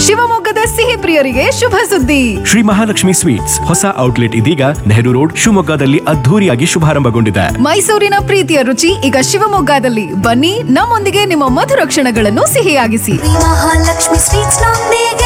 ಶಿವಮೊಗ್ಗದ ಸಿಹಿ ಪ್ರಿಯರಿಗೆ ಶುಭ ಸುದ್ದಿ ಶ್ರೀ ಮಹಾಲಕ್ಷ್ಮಿ ಸ್ವೀಟ್ಸ್ ಹೊಸ ಔಟ್ಲೆಟ್ ಇದೀಗ ನೆಹರು ರೋಡ್ ಶಿವಮೊಗ್ಗದಲ್ಲಿ ಅದ್ಧೂರಿಯಾಗಿ ಶುಭಾರಂಭಗೊಂಡಿದೆ ಮೈಸೂರಿನ ಪ್ರೀತಿಯ ರುಚಿ ಈಗ ಶಿವಮೊಗ್ಗದಲ್ಲಿ ಬನ್ನಿ ನಮ್ಮೊಂದಿಗೆ ನಿಮ್ಮ ಮಧುರ ಕ್ಷಣಗಳನ್ನು ಸಿಹಿಯಾಗಿಸಿ ಮಹಾಲಕ್ಷ್ಮಿ ಸ್ವೀಟ್ಸ್ ನೊಂದಿಗೆ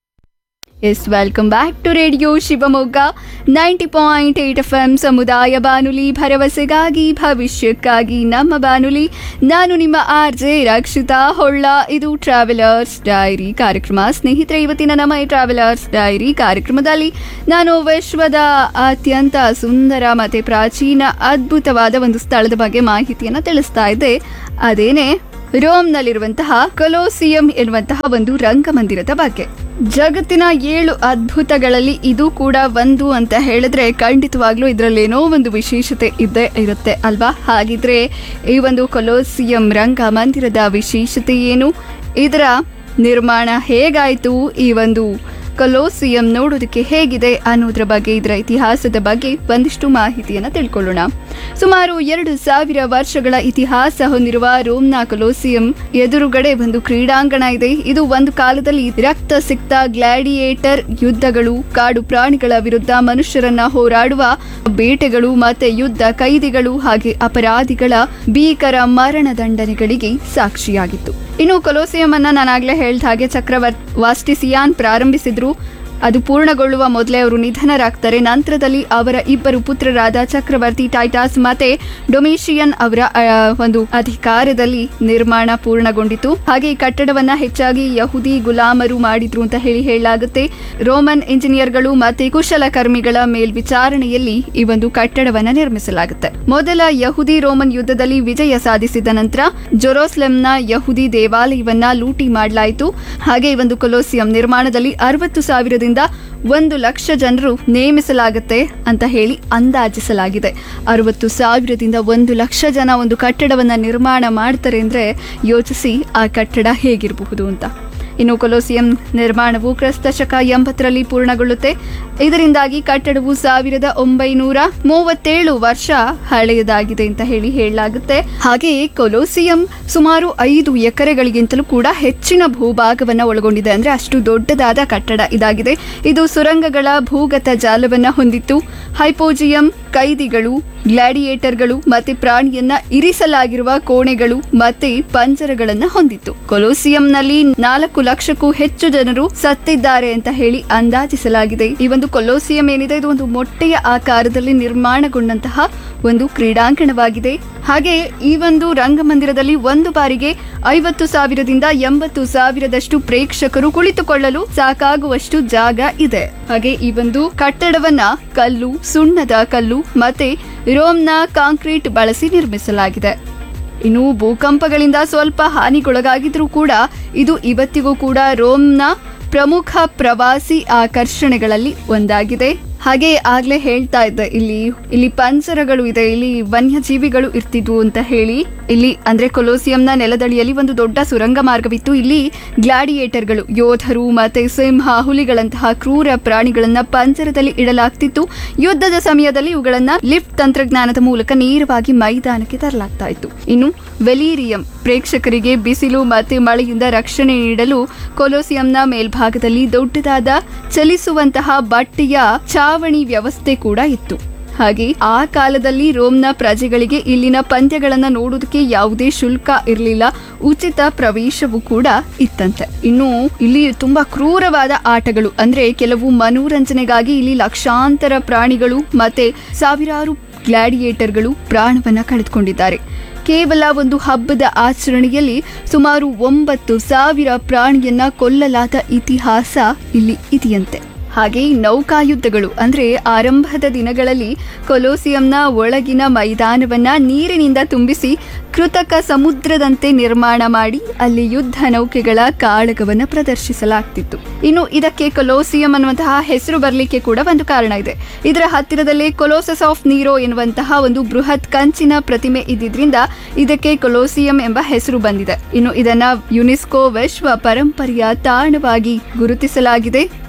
yes welcome back to radio Shivamogga ninety point eight F M ಸಮುದಾಯ ಬಾನುಲಿ ಭರವಸೆಗಾಗಿ ಭವಿಷ್ಯಕ್ಕಾಗಿ ನಮ್ಮ ಬಾನುಲಿ ನಾನು ನಿಮ್ಮ ಆರ್ ಜೆ ರಕ್ಷಿತಾ ಹೊಳ್ಳ ಇದು ಟ್ರಾವೆಲರ್ಸ್ ಡೈರಿ ಕಾರ್ಯಕ್ರಮ ಸ್ನೇಹಿತರೆ ಇವತ್ತಿನ ನಮ್ಮ ಈ ಟ್ರಾವೆಲರ್ಸ್ ಡೈರಿ ಕಾರ್ಯಕ್ರಮದಲ್ಲಿ ನಾನು ವಿಶ್ವದ ಅತ್ಯಂತ ಸುಂದರ ಮತ್ತು ಪ್ರಾಚೀನ ಅದ್ಭುತವಾದ ಒಂದು ಸ್ಥಳದ ಬಗ್ಗೆ ಮಾಹಿತಿಯನ್ನು ತಿಳಿಸ್ತಾ ಇದ್ದೆ ಅದೇನೆ ರೋಮ್ನಲ್ಲಿರುವಂತಹ ಕೊಲೋಸಿಯಂ ಎನ್ನುವಂತಹ ಒಂದು ರಂಗಮಂದಿರದ ಬಗ್ಗೆ ಜಗತ್ತಿನ ಏಳು ಅದ್ಭುತಗಳಲ್ಲಿ ಇದು ಕೂಡ ಒಂದು ಅಂತ ಹೇಳಿದ್ರೆ ಖಂಡಿತವಾಗ್ಲೂ ಇದರಲ್ಲೇನೋ ಒಂದು ವಿಶೇಷತೆ ಇದ್ದೇ ಇರುತ್ತೆ ಅಲ್ವಾ ಹಾಗಿದ್ರೆ ಈ ಒಂದು ಕೊಲೋಸಿಯಂ ರಂಗ ಮಂದಿರದ ವಿಶೇಷತೆ ಏನು ಇದರ ನಿರ್ಮಾಣ ಹೇಗಾಯಿತು ಈ ಒಂದು ಕೊಲೋಸಿಯಂ ನೋಡೋದಕ್ಕೆ ಹೇಗಿದೆ ಅನ್ನೋದ್ರ ಬಗ್ಗೆ ಇದರ ಇತಿಹಾಸದ ಬಗ್ಗೆ ಒಂದಿಷ್ಟು ಮಾಹಿತಿಯನ್ನು ತಿಳ್ಕೊಳ್ಳೋಣ ಸುಮಾರು ಎರಡು ಸಾವಿರ ವರ್ಷಗಳ ಇತಿಹಾಸ ಹೊಂದಿರುವ ರೋಮ್ನ ಕೊಲೋಸಿಯಂ ಎದುರುಗಡೆ ಒಂದು ಕ್ರೀಡಾಂಗಣ ಇದೆ ಇದು ಒಂದು ಕಾಲದಲ್ಲಿ ರಕ್ತ ಸಿಕ್ತ ಗ್ಲಾಡಿಯೇಟರ್ ಯುದ್ಧಗಳು ಕಾಡು ಪ್ರಾಣಿಗಳ ವಿರುದ್ಧ ಮನುಷ್ಯರನ್ನ ಹೋರಾಡುವ ಬೇಟೆಗಳು ಮತ್ತೆ ಯುದ್ಧ ಕೈದಿಗಳು ಹಾಗೆ ಅಪರಾಧಿಗಳ ಭೀಕರ ಮರಣದಂಡನೆಗಳಿಗೆ ಸಾಕ್ಷಿಯಾಗಿತ್ತು ಇನ್ನು ಕೊಲೋಸಿಯಂ ಅನ್ನ ನಾನಾಗ್ಲೇ ಹೇಳ್ದ ಹಾಗೆ ಚಕ್ರವರ್ತಿ ವಾಸ್ಟಿಸಿಯಾನ್ ಪ್ರಾರಂಭಿಸಿದ್ರು ಅದು ಪೂರ್ಣಗೊಳ್ಳುವ ಮೊದಲೇ ಅವರು ನಿಧನರಾಗ್ತಾರೆ ನಂತರದಲ್ಲಿ ಅವರ ಇಬ್ಬರು ಪುತ್ರರಾದ ಚಕ್ರವರ್ತಿ ಟೈಟಾಸ್ ಮತ್ತೆ ಡೊಮೇಶಿಯನ್ ಅವರ ಆ, ಒಂದು ಅಧಿಕಾರದಲ್ಲಿ ನಿರ್ಮಾಣ ಪೂರ್ಣಗೊಂಡಿತು ಹಾಗೆ ಈ ಕಟ್ಟಡವನ್ನ ಹೆಚ್ಚಾಗಿ ಯಹುದಿ ಗುಲಾಮರು ಮಾಡಿದ್ರು ಅಂತ ಹೇಳಿ ಹೇಳಲಾಗುತ್ತೆ ರೋಮನ್ ಇಂಜಿನಿಯರ್ಗಳು ಮತ್ತೆ ಕುಶಲಕರ್ಮಿಗಳ ಮೇಲ್ವಿಚಾರಣೆಯಲ್ಲಿ ಈ ಒಂದು ಕಟ್ಟಡವನ್ನ ನಿರ್ಮಿಸಲಾಗುತ್ತೆ ಮೊದಲ ಯಹುದಿ ರೋಮನ್ ಯುದ್ಧದಲ್ಲಿ ವಿಜಯ ಸಾಧಿಸಿದ ನಂತರ ಜೊರೋಸ್ಲೆಂನ ಯಹುದಿ ದೇವಾಲಯವನ್ನ ಲೂಟಿ ಮಾಡಲಾಯಿತು ಹಾಗೆ ಈ ಒಂದು ಕೊಲೋಸಿಯಂ ನಿರ್ಮಾಣದಲ್ಲಿ ಅರವತ್ತು ಸಾವಿರದಿಂದ ಒಂದು ಲಕ್ಷ ಜನರು ನೇಮಿಸಲಾಗುತ್ತೆ ಅಂತ ಹೇಳಿ ಅಂದಾಜಿಸಲಾಗಿದೆ ಅರವತ್ತು ಸಾವಿರದಿಂದ ಒಂದು ಲಕ್ಷ ಜನ ಒಂದು ಕಟ್ಟಡವನ್ನ ನಿರ್ಮಾಣ ಮಾಡ್ತಾರೆ ಅಂದ್ರೆ ಯೋಚಿಸಿ ಆ ಕಟ್ಟಡ ಹೇಗಿರಬಹುದು ಅಂತ ಇನ್ನು ಕೊಲೋಸಿಯಂ ನಿರ್ಮಾಣವು ಕ್ರಿಸ್ತ ಶಕ ಎಂಬತ್ತರಲ್ಲಿ ಪೂರ್ಣಗೊಳ್ಳುತ್ತೆ ಇದರಿಂದಾಗಿ ಕಟ್ಟಡವು ಸಾವಿರದ ಒಂಬೈನೂರ ಮೂವತ್ತೇಳು ವರ್ಷ ಹಳೆಯದಾಗಿದೆ ಅಂತ ಹೇಳಿ ಹೇಳಲಾಗುತ್ತೆ ಹಾಗೆಯೇ ಕೊಲೋಸಿಯಂ ಸುಮಾರು ಐದು ಎಕರೆಗಳಿಗಿಂತಲೂ ಕೂಡ ಹೆಚ್ಚಿನ ಭೂಭಾಗವನ್ನ ಒಳಗೊಂಡಿದೆ ಅಂದ್ರೆ ಅಷ್ಟು ದೊಡ್ಡದಾದ ಕಟ್ಟಡ ಇದಾಗಿದೆ ಇದು ಸುರಂಗಗಳ ಭೂಗತ ಜಾಲವನ್ನ ಹೊಂದಿತ್ತು ಹೈಪೋಜಿಯಂ ಕೈದಿಗಳು ಗ್ಲಾಡಿಯೇಟರ್ಗಳು ಮತ್ತೆ ಪ್ರಾಣಿಯನ್ನ ಇರಿಸಲಾಗಿರುವ ಕೋಣೆಗಳು ಮತ್ತೆ ಪಂಜರಗಳನ್ನ ಹೊಂದಿತ್ತು ಕೊಲೋಸಿಯಂನಲ್ಲಿ ನಾಲ್ಕು ಲಕ್ಷಕ್ಕೂ ಹೆಚ್ಚು ಜನರು ಸತ್ತಿದ್ದಾರೆ ಅಂತ ಹೇಳಿ ಅಂದಾಜಿಸಲಾಗಿದೆ ಈ ಒಂದು ಕೊಲೋಸಿಯಂ ಏನಿದೆ ಇದು ಒಂದು ಮೊಟ್ಟೆಯ ಆಕಾರದಲ್ಲಿ ನಿರ್ಮಾಣಗೊಂಡಂತಹ ಒಂದು ಕ್ರೀಡಾಂಗಣವಾಗಿದೆ ಹಾಗೆ ಈ ಒಂದು ರಂಗಮಂದಿರದಲ್ಲಿ ಒಂದು ಬಾರಿಗೆ ಐವತ್ತು ಸಾವಿರದಿಂದ ಎಂಬತ್ತು ಸಾವಿರದಷ್ಟು ಪ್ರೇಕ್ಷಕರು ಕುಳಿತುಕೊಳ್ಳಲು ಸಾಕಾಗುವಷ್ಟು ಜಾಗ ಇದೆ ಹಾಗೆ ಈ ಒಂದು ಕಟ್ಟಡವನ್ನ ಕಲ್ಲು ಸುಣ್ಣದ ಕಲ್ಲು ಮತ್ತೆ ರೋಮ್ನ ಕಾಂಕ್ರೀಟ್ ಬಳಸಿ ನಿರ್ಮಿಸಲಾಗಿದೆ ಇನ್ನು ಭೂಕಂಪಗಳಿಂದ ಸ್ವಲ್ಪ ಹಾನಿಗೊಳಗಾಗಿದ್ರೂ ಕೂಡ ಇದು ಇವತ್ತಿಗೂ ಕೂಡ ರೋಮ್ನ ಪ್ರಮುಖ ಪ್ರವಾಸಿ ಆಕರ್ಷಣೆಗಳಲ್ಲಿ ಒಂದಾಗಿದೆ ಹಾಗೆ ಆಗ್ಲೇ ಹೇಳ್ತಾ ಇದ್ದೆ ಇಲ್ಲಿ ಇಲ್ಲಿ ಪಂಜರಗಳು ಇದೆ ಇಲ್ಲಿ ವನ್ಯಜೀವಿಗಳು ಇರ್ತಿದ್ವು ಅಂತ ಹೇಳಿ ಇಲ್ಲಿ ಅಂದ್ರೆ ಕೊಲೋಸಿಯಂನ ನೆಲದಡಿಯಲ್ಲಿ ಒಂದು ದೊಡ್ಡ ಸುರಂಗ ಮಾರ್ಗವಿತ್ತು ಇಲ್ಲಿ ಗ್ಲಾಡಿಯೇಟರ್ಗಳು ಯೋಧರು ಮತ್ತೆ ಸಿಂಹ ಹುಲಿಗಳಂತಹ ಕ್ರೂರ ಪ್ರಾಣಿಗಳನ್ನ ಪಂಜರದಲ್ಲಿ ಇಡಲಾಗ್ತಿತ್ತು ಯುದ್ಧದ ಸಮಯದಲ್ಲಿ ಇವುಗಳನ್ನ ಲಿಫ್ಟ್ ತಂತ್ರಜ್ಞಾನದ ಮೂಲಕ ನೇರವಾಗಿ ಮೈದಾನಕ್ಕೆ ತರಲಾಗ್ತಾ ಇತ್ತು ಇನ್ನು ವೆಲೀರಿಯಂ ಪ್ರೇಕ್ಷಕರಿಗೆ ಬಿಸಿಲು ಮತ್ತೆ ಮಳೆಯಿಂದ ರಕ್ಷಣೆ ನೀಡಲು ಕೊಲೋಸಿಯಂನ ಮೇಲ್ಭಾಗದಲ್ಲಿ ದೊಡ್ಡದಾದ ಚಲಿಸುವಂತಹ ಬಟ್ಟೆಯ ಚಾವಣಿ ವ್ಯವಸ್ಥೆ ಕೂಡ ಇತ್ತು ಹಾಗೆ ಆ ಕಾಲದಲ್ಲಿ ರೋಮ್ನ ಪ್ರಜೆಗಳಿಗೆ ಇಲ್ಲಿನ ಪಂದ್ಯಗಳನ್ನ ನೋಡೋದಕ್ಕೆ ಯಾವುದೇ ಶುಲ್ಕ ಇರಲಿಲ್ಲ ಉಚಿತ ಪ್ರವೇಶವೂ ಕೂಡ ಇತ್ತಂತೆ ಇನ್ನು ಇಲ್ಲಿ ತುಂಬಾ ಕ್ರೂರವಾದ ಆಟಗಳು ಅಂದ್ರೆ ಕೆಲವು ಮನೋರಂಜನೆಗಾಗಿ ಇಲ್ಲಿ ಲಕ್ಷಾಂತರ ಪ್ರಾಣಿಗಳು ಮತ್ತೆ ಸಾವಿರಾರು ಗ್ಲಾಡಿಯೇಟರ್ಗಳು ಪ್ರಾಣವನ್ನ ಕಳೆದುಕೊಂಡಿದ್ದಾರೆ ಕೇವಲ ಒಂದು ಹಬ್ಬದ ಆಚರಣೆಯಲ್ಲಿ ಸುಮಾರು ಒಂಬತ್ತು ಸಾವಿರ ಪ್ರಾಣಿಯನ್ನ ಕೊಲ್ಲಲಾದ ಇತಿಹಾಸ ಇಲ್ಲಿ ಇದೆಯಂತೆ ಹಾಗೆ ನೌಕಾಯುದ್ಧಗಳು ಅಂದ್ರೆ ಆರಂಭದ ದಿನಗಳಲ್ಲಿ ಕೊಲೋಸಿಯಂನ ಒಳಗಿನ ಮೈದಾನವನ್ನ ನೀರಿನಿಂದ ತುಂಬಿಸಿ ಕೃತಕ ಸಮುದ್ರದಂತೆ ನಿರ್ಮಾಣ ಮಾಡಿ ಅಲ್ಲಿ ಯುದ್ಧ ನೌಕೆಗಳ ಕಾಳಗವನ್ನ ಪ್ರದರ್ಶಿಸಲಾಗ್ತಿತ್ತು ಇನ್ನು ಇದಕ್ಕೆ ಕೊಲೋಸಿಯಂ ಅನ್ನುವಂತಹ ಹೆಸರು ಬರಲಿಕ್ಕೆ ಕೂಡ ಒಂದು ಕಾರಣ ಇದೆ ಇದರ ಹತ್ತಿರದಲ್ಲೇ ಕೊಲೋಸಸ್ ಆಫ್ ನೀರೋ ಎನ್ನುವಂತಹ ಒಂದು ಬೃಹತ್ ಕಂಚಿನ ಪ್ರತಿಮೆ ಇದ್ದಿದ್ರಿಂದ ಇದಕ್ಕೆ ಕೊಲೋಸಿಯಂ ಎಂಬ ಹೆಸರು ಬಂದಿದೆ ಇನ್ನು ಇದನ್ನ ಯುನೆಸ್ಕೋ ವಿಶ್ವ ಪರಂಪರೆಯ ತಾಣವಾಗಿ ಗುರುತಿಸಲಾಗಿದೆ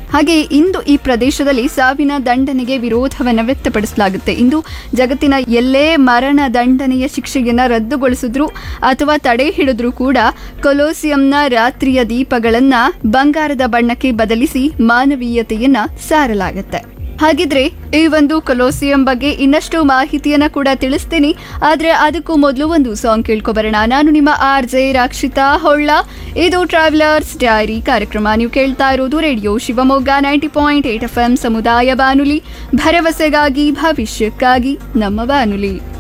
ಹಾಗೆ ಇಂದು ಈ ಪ್ರದೇಶದಲ್ಲಿ ಸಾವಿನ ದಂಡನೆಗೆ ವಿರೋಧವನ್ನು ವ್ಯಕ್ತಪಡಿಸಲಾಗುತ್ತೆ ಇಂದು ಜಗತ್ತಿನ ಎಲ್ಲೇ ಮರಣ ದಂಡನೆಯ ಶಿಕ್ಷೆಯನ್ನ ರದ್ದುಗೊಳಿಸಿದ್ರು ಅಥವಾ ತಡೆ ಹಿಡಿದ್ರೂ ಕೂಡ ಕೊಲೋಸಿಯಂನ ರಾತ್ರಿಯ ದೀಪಗಳನ್ನ ಬಂಗಾರದ ಬಣ್ಣಕ್ಕೆ ಬದಲಿಸಿ ಮಾನವೀಯತೆಯನ್ನ ಸಾರಲಾಗುತ್ತೆ ಹಾಗಿದ್ರೆ ಈ ಒಂದು ಕೊಲೋಸಿಯಂ ಬಗ್ಗೆ ಇನ್ನಷ್ಟು ಮಾಹಿತಿಯನ್ನ ಕೂಡ ತಿಳಿಸ್ತೀನಿ ಆದ್ರೆ ಅದಕ್ಕೂ ಮೊದಲು ಒಂದು ಸಾಂಗ್ ಕೇಳ್ಕೊಬರೋಣ ನಾನು ನಿಮ್ಮ ಆರ್ ಜೆ ರಾಕ್ಷಿತಾ ಹೊಳ್ಳ ಇದು ಟ್ರಾವೆಲರ್ಸ್ ಡೈರಿ ಕಾರ್ಯಕ್ರಮ ನೀವು ಕೇಳ್ತಾ ಇರೋದು radio Shivamogga ninety point eight F M ಸಮುದಾಯ ಬಾನುಲಿ ಭರವಸೆಗಾಗಿ ಭವಿಷ್ಯಕ್ಕಾಗಿ ನಮ್ಮ ಬಾನುಲಿ